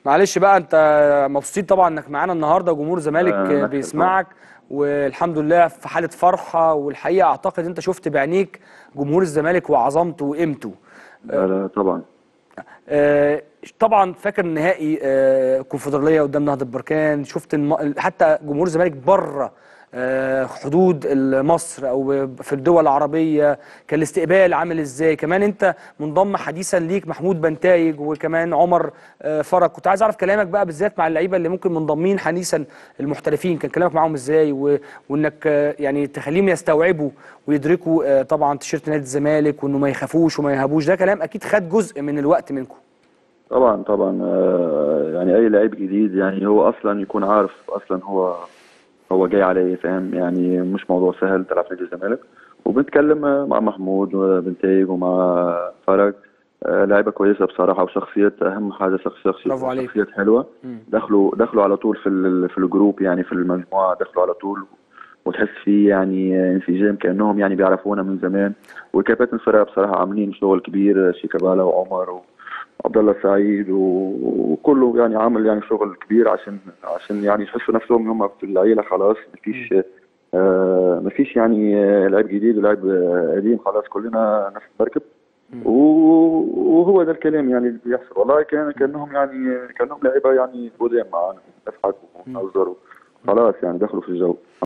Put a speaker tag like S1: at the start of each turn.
S1: معلش بقى انت مبسوطين طبعا انك معانا النهارده جمهور الزمالك
S2: آه، نكسب
S1: بيسمعك والحمد لله في حاله فرحه والحقيقه اعتقد انت شفت بعينيك جمهور الزمالك وعظمته وقيمته
S2: لا لا طبعا
S1: آه، طبعا فاكر نهائي آه، الكونفدراليه قدام نهضه بركان شفت الم... حتى جمهور الزمالك بره آه، حدود مصر او في الدول العربيه كان الاستقبال عامل ازاي كمان انت منضم حديثا ليك محمود بنتايج وكمان عمر آه، فرج كنت عايز اعرف كلامك بقى بالذات مع اللعيبه اللي ممكن منضمين حديثا المحترفين كان كلامك معاهم ازاي و... وانك آه، يعني تخليهم يستوعبوا ويدركوا آه، طبعا تيشيرت نادي الزمالك وانه ما يخافوش وما يهابوش ده كلام اكيد خد جزء من الوقت منكم
S2: طبعا طبعا آه، يعني اي لعيب جديد يعني هو اصلا يكون عارف اصلا هو هو جاي على ايه فاهم يعني مش موضوع سهل تلعب في نادي الزمالك وبنتكلم آه، مع محمود وبنتايج ومع فرج آه، لعيبه كويسه بصراحه وشخصيات اهم حاجه شخص شخصيات
S1: برافو عليك.
S2: شخصيات حلوه
S1: مم.
S2: دخلوا دخلوا على طول في ال- في الجروب يعني في المجموعه دخلوا على طول وتحس فيه يعني انسجام كانهم يعني بيعرفونا من زمان وكابتن الفرقه بصراحه عاملين شغل كبير شيكابالا وعمر وعبد الله السعيد و- وكله يعني عامل يعني شغل كبير عشان عشان يعني يحسوا نفسهم ان هم في العيله خلاص مفيش آه مفيش يعني آه، لعيب جديد ولعيب آه، قديم خلاص كلنا نفس المركب و- وهو ده الكلام يعني اللي بيحصل والله كان كانهم يعني كانهم لعيبه يعني قدام معانا نضحك ونهزر خلاص يعني دخلوا في الجو